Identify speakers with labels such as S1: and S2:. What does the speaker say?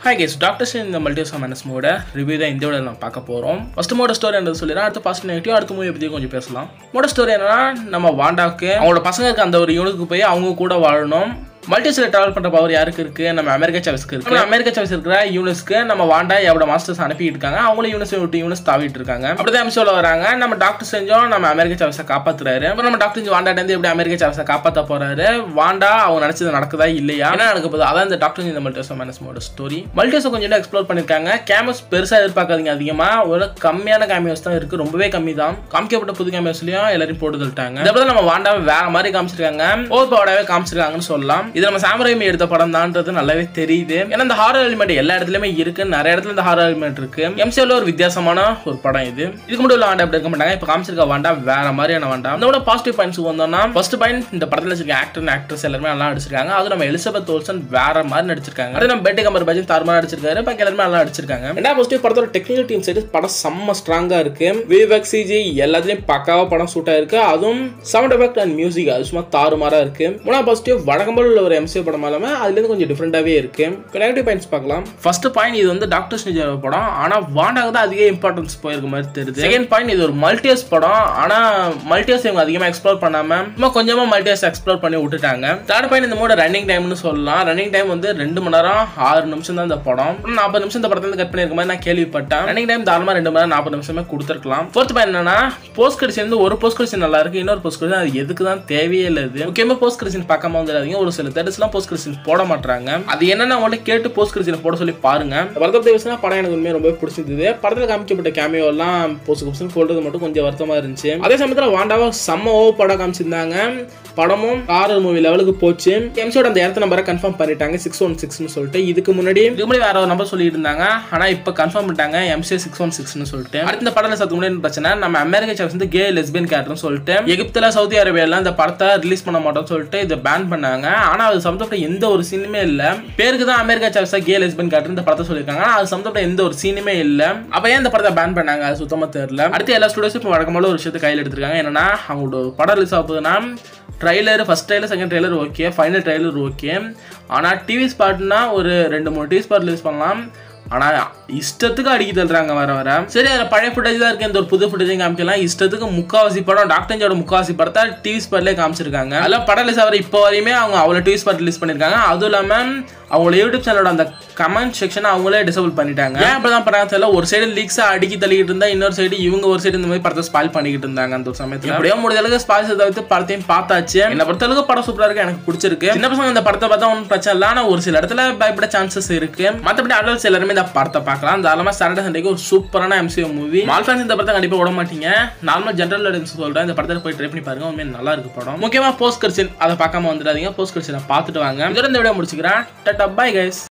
S1: hi guys doctors இந்த multiverse மைனஸ் மோட ரிவ்யூ தான் இந்த விட நம்ம பார்க்க போகிறோம் ஃபர்ஸ்ட் மோட ஸ்டோரி என்னது சொல்லிடுறேன் அடுத்து ஃபர்ஸ்ட் நெகட்டிவ் அடுத்த மூவி பற்றி கொஞ்சம் பேசலாம் மோட ஸ்டோரி என்னன்னா நம்ம வாண்டாவுக்கு அவங்களோட பசங்களுக்கு அந்த ஒரு யூனுக்கு போய் அவங்க கூட வாழணும் மல்டிவர்ஸில் ட்ராவல் பண்ணுற பவர் யாருக்கு இருக்கு நம்ம அமெரிக்கா சாய்ஸ்க்கு இருக்கு நம்ம அமெரிக்கா சாய்ஸ் இருக்கிற யூனிஸ்க்கு நம்ம வாண்டா எவ்வளோ மாஸ்டர்ஸ் அனுப்பிட்டு இருக்காங்க அவங்களும் யூனிஸ் விட்டு யூனிஸ் தாவிட்டு இருக்காங்க அப்படிதான் எம்சோல வராங்க நம்ம டாக்டர் செஞ்சோம் நம்ம அமெரிக்கா சாய்ஸை காப்பாத்துறாரு அப்புறம் நம்ம டாக்டர் செஞ்சு வாண்டாட்ட இருந்து எப்படி அமெரிக்கா சாய்ஸை காப்பாற்ற போறாரு வாண்டா அவங்க நினைச்சது நடக்குதா இல்லையா என்ன நடக்க போகுது அதான் இந்த டாக்டர் இந்த மல்டிவர்ஸ் மேனஸ்மோட ஸ்டோரி மல்டிவர்ஸை கொஞ்சம் எக்ஸ்ப்ளோர் பண்ணிருக்காங்க கேமஸ் பெருசா எதிர்பார்க்காதீங்க அதிகமா ஒரு கம்மியான கேமியோஸ் தான் இருக்கு ரொம்பவே கம்மி தான் காமிக்கப்பட்ட புது கேமியோஸ்லயும் எல்லாரையும் போட்டு தள்ளிட்டாங்க இதை பத்தி நம்ம வாண்டாவை வேற மாதிரி காமிச்சிருக்காங்க ஓவர் பவராகவே காமிச்சிருக்காங்கன்னு சொல்லலாம் இது நம்ம சாமராயமி எடுத்த படம் தான்ன்றது நல்லாவே தெரியுது ஏன்னா இந்த ஹாரர் எலிமெண்ட் எல்லா இடத்துலயுமே இருக்கு நிறைய இடத்துல இந்த ஹாரர் எலிமெண்ட் இருக்கு எம்சிஎல்ல ஒரு வித்தியாசமான ஒரு படம் இது இதுக்கு முன்னாடி உள்ள வாண்டா அப்படி இருக்க மாட்டாங்க இப்போ காமிச்சிருக்க வாண்டா வேற மாதிரியான வாண்டா இதோட பாசிட்டிவ் பாயிண்ட்ஸ் வந்தோம்னா ஃபர்ஸ்ட் பாயிண்ட் இந்த படத்துல வச்சிருக்க ஆக்டர் ஆக்ட்ரஸ் எல்லாருமே நல்லா நடிச்சிருக்காங்க அது நம்ம எலிசபெத் ஓல்சன் வேற மாதிரி நடிச்சிருக்காங்க அது நம்ம பெட்டி கம்பர் பஜன் தாறுமாறா நடிச்சிருக்காரு பாக்கி எல்லாருமே நல்லா நடிச்சிருக்காங்க ரெண்டாவது பாசிட்டிவ் படத்தோட டெக்னிக்கல் டீம் சைடு படம் செம்ம ஸ்ட்ராங்கா இருக்கு விவேக் சிஜி எல்லாத்துலயும் பக்காவா படம் சூட் ஆயிருக்கு அதுவும் சவுண்ட் எஃபெக்ட் அண்ட் மியூசிக் அது சும்மா தாறுமாறா இருக்கு மூணாவது பாசிட்டிவ் வழக்கம்போல் உள்ள ஒரு எம்சிஓ படம் இல்லாம அதுல இருந்து கொஞ்சம் டிஃப்ரெண்டாவே இருக்கு நெகட்டிவ் பாயிண்ட்ஸ் பார்க்கலாம் ஃபர்ஸ்ட் பாயிண்ட் இது வந்து டாக்டர் ஸ்னிஜர் படம் ஆனா வாண்டாக தான் அதிக இம்பார்ட்டன்ஸ் போயிருக்க மாதிரி தெரியுது செகண்ட் பாயிண்ட் இது ஒரு மல்டியர்ஸ் படம் ஆனா மல்டியர்ஸ் இவங்க அதிகமா எக்ஸ்ப்ளோர் பண்ணாம சும்மா கொஞ்சமா மல்டியர்ஸ் எக்ஸ்ப்ளோர் பண்ணி விட்டுட்டாங்க தேர்ட் பாயிண்ட் இந்த மூட ரன்னிங் டைம்னு சொல்லலாம் ரன்னிங் டைம் வந்து ரெண்டு மணி நேரம் ஆறு நிமிஷம் தான் இந்த படம் நாற்பது நிமிஷம் இந்த படத்துல கட் பண்ணிருக்க மாதிரி நான் கேள்விப்பட்டேன் ரன்னிங் டைம் தாராளமா ரெண்டு மணி நேரம் நாற்பது நிமிஷமே கொடுத்துருக்கலாம் ஃபோர்த் பாயிண்ட் என்னன்னா போஸ்ட் கிரிஷன் வந்து ஒரு போஸ்ட் கிரிஷன் நல்லா இருக்கு இன்னொரு போஸ்ட் கிரிஷன் அது எதுக்கு தான் தேவையே இல்லை இது முக்கியமா போஸ்ட் கிரிஷன் பார்க்காம வந்துடாதீங்க ஒரு சில தேட்டர்ஸ்லாம் போஸ்ட் கிரிஷன் போட மாட்டாங்க அது என்னன்னு அவங்கள்ட்ட கேட்டு போஸ்ட் கிரிஷன் போட சொல்லி பாருங்க பரதப் தேவஸ்னா படம் எனக்கு உண்மையாக ரொம்ப பிடிச்சிருந்தது படத்தில் காமிக்கப்பட்ட கேமியோ எல்லாம் போஸ்ட் கிரிஷன் போடுறது மட்டும் கொஞ்சம் வருத்தமா இருந்துச்சு அதே சமயத்தில் வாண்டாவா செம்ம ஓ படம் காமிச்சிருந்தாங்க படமும் ஹாரர் மூவி லெவலுக்கு போச்சு எம்சியோட அந்த இடத்த நம்பரை கன்ஃபார்ம் பண்ணிட்டாங்க சிக்ஸ் ஒன் சிக்ஸ்னு சொல்லிட்டு இதுக்கு முன்னாடி இதுக்கு முன்னாடி வேற ஒரு நம்பர் சொல்லிட்டு இருந்தாங்க ஆனா இப்போ கன்ஃபார்ம் பண்ணிட்டாங்க எம்சிஏ சிக்ஸ் ஒன் சிக்ஸ்னு சொல்லிட்டு அடுத்த இந்த படத்தில் சத்து முன்னாடி பிரச்சனை நம்ம அமெரிக்கா சாப்ஸ் வந்து கே லெஸ்பியன் கேரக்டர்னு சொல்லிட்டு எகிப்துல சவுதி அரேபியால இந்த படத்தை ரிலீஸ் பண்ண மாட்டோம்னு சொல்லிட்டு இதை பேன் பண்ணாங்க ஆனா அது சம்மந்தப்பட்ட எந்த ஒரு சீனுமே இல்ல பேருக்கு தான் அமெரிக்கா சாப்ஸா கே லெஸ்பியன் கேரக்டர் இந்த படத்தை சொல்லியிருக்காங்க ஆனா அது சம்மந்தப்பட்ட எந்த ஒரு சீனுமே இல்ல அப்ப ஏன் இந்த படத்தை பேன் பண்ணாங்க அது சுத்தமா தெரியல அடுத்து எல்லா ஸ்டூடியோஸும் இப்போ வழக்கமான ஒரு விஷயத்தை கையில் எடுத்திருக்காங்க என்னன்னா அவங்களோட ஒரு படம் ரிலீஸ் ஆகுதுன்னா trailer first trailer second trailer okay final trailer okay ஆனால் டிவி ஸ்பாட்னா ஒரு ரெண்டு மூணு டிவி ஸ்பாட் ரிலீஸ் பண்ணலாம் ஆனால் இஷ்டத்துக்கு அடிக்கி தள்ளுறாங்க வர வர சரி அதில் பழைய ஃபுட்டேஜ் தான் இருக்கு இந்த ஒரு புது ஃபுட்டேஜையும் காமிக்கலாம் இஷ்டத்துக்கு முக்காவாசி படம் டாக்டர்ஜோட முக்காவாசி படத்தை டிவி ஸ்பாட்லேயே காமிச்சிருக்காங்க அதில் படம் ரிலீஸ் ஆகிற இப்போ வரையுமே அவங்க அவ்வளோ டிவி ஸ்பாட் ரிலீஸ் பண்ணியிருக்காங்க அதுவும் இல்லாமல் அவங்களோட யூடியூப் சேனலோட அந்த கமெண்ட் செக்ஷனை அவங்களே டிசபிள் பண்ணிட்டாங்க ஏன் அப்படி தான் பண்ணாங்க தெரியல ஒரு சைடு லீக்ஸாக அடிக்கி தள்ளிக்கிட்டு இருந்தா இன்னொரு சைடு இவங்க ஒரு சைடு இந்த மாதிரி படத்தை ஸ்பாயில் பண்ணிக்கிட்டு இருந்தாங்க அந்த ஒரு சமயத்தில் எப்படியோ முடிஞ்ச அளவுக்கு ஸ்பாயில் தவிர்த்து படத்தையும் பார்த்தாச்சு என்ன பொறுத்த அளவுக்கு படம் சூப்பராக இருக்கு எனக்கு பிடிச்சிருக்கு சின்ன பசங்க இந்த படத்தை பார்த்தா ஒன்றும் பிரச்சனை இல்லை ஆனால் ஒரு சில இடத்துல பயப்பட சான்சஸ் இருக்கு மற்றபடி அடல்ட்ஸ் எல்லாருமே இந்த படத்தை பார்க்கலாம் தாராளமாக சாட்டர்டே சண்டேக்கு ஒரு சூப்பரான எம்சிஓ மூவி மால் ஃபேன்ஸ் இந்த படத்தை கண்டிப்பாக விட மாட்டீங்க நார்மல் ஜென்ரல் ஆடியன்ஸ் சொல்கிறேன் இந்த படத்தில் போய் ட்ரை பண்ணி பாருங்க உண்மையாக நல்லா இருக்கு படம் முக்கியமாக போஸ்ட் கர்ச்சின் அதை பார்க்காம வந்துடாதீங்க போஸ்ட் கர்ச்சினை பார்த்துட்டு வாங்க இதோட இந்த வீடியோ முடிச்சுக்கிறேன் டட்டா பை கைஸ்